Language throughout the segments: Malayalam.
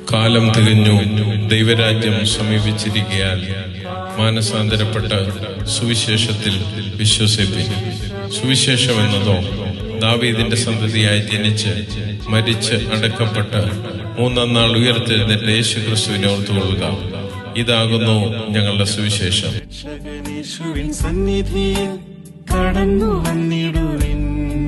കാലം തികഞ്ഞു ദൈവരാജ്യം സമീപിച്ചിരിക്കയാൽ മാനസാന്തരപ്പെട്ട സുവിശേഷത്തിൽ വിശ്വസിപ്പിൻ സുവിശേഷം എന്നതോ ദാവീദിന്റെ സന്തതിയായി ജനിച്ച് മരിച്ച് അടക്കപ്പെട്ട് മൂന്നാം നാൾ ഉയർത്തെഴുന്നേറ്റ യേശു ക്രിസ്തുവിനെ ഓർത്തുകൊള്ളുക ഇതാകുന്നു ഞങ്ങളുടെ സുവിശേഷം രക്ഷകനേശുവിൻ സന്നിധിയിൽ കടന്നു വന്നിടുവിൻ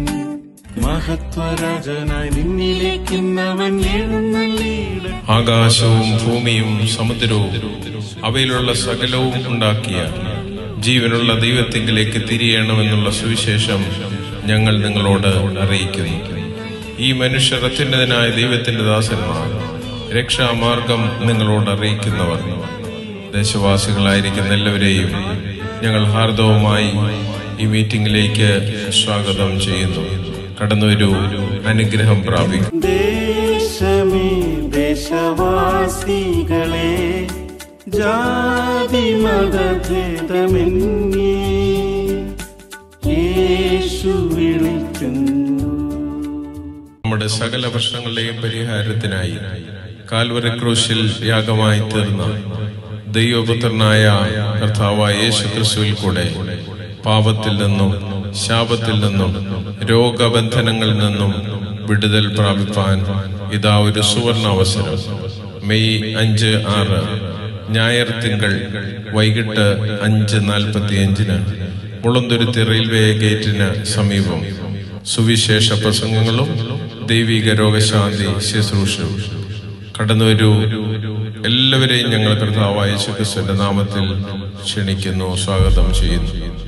മഹത്വരാജനായി നിന്നിലേക്കുന്നവൻ എഴുന്നള്ളിയിട ആകാശവും ഭൂമിയും സമുദ്രവും അവയിലുള്ള സകലവും ഉണ്ടാക്കിയ ജീവനുള്ള ദൈവത്തിങ്കിലേക്ക് തിരിയണമെന്നുള്ള സുവിശേഷം ഞങ്ങൾ നിങ്ങളോട് അറിയിക്കുന്നു ഈ മനുഷ്യർ അത്യുന്നതനായ ദൈവത്തിന്റെ ദാസന്മാർ രക്ഷാമാർഗം നിങ്ങളോട് അറിയിക്കുന്നവർ ദേശവാസികളായിരിക്കുന്ന എല്ലാവരെയും ഞങ്ങൾ ഹാർദവുമായി ഈ മീറ്റിംഗിലേക്ക് സ്വാഗതം ചെയ്യുന്നു കടന്നുവരൂ അനുഗ്രഹം പ്രാപിക്കും ദേശമേ ദേശവാസികളെ ജാതി മതഭേദമെന്നേ യേശു വിളിക്കുന്നു നമ്മുടെ സകല പ്രശ്നങ്ങളുടെയും പരിഹാരത്തിനായി കാൽവറി ക്രൂശിൽ യാഗമായി തീർന്ന ദൈവപുത്രനായ കർത്താവായ യേശു ക്രിസ്തുവിൽ കൂടെ പാപത്തിൽ നിന്നും ശാപത്തിൽ നിന്നും രോഗബന്ധനങ്ങളിൽ നിന്നും വിടുതൽ പ്രാപിപ്പാൻ ഇതാ ഒരു സുവർണ അവസരം മെയ് അഞ്ച് ആറ് ഞായർ തിങ്കൾ വൈകിട്ട് അഞ്ച് നാൽപ്പത്തി അഞ്ചിന് മുളന്തുരുത്തി റെയിൽവേ ഗേറ്റിന് സമീപം സുവിശേഷ പ്രസംഗങ്ങളും ദൈവിക രോഗശാന്തി ശുശ്രൂഷയും കടന്നുവരൂ എല്ലാവരെയും ഞങ്ങൾ കർത്താവായ യേശുക്രിസ്തുവിന്റെ നാമത്തിൽ ക്ഷണിക്കുന്നു സ്വാഗതം ചെയ്യുന്നു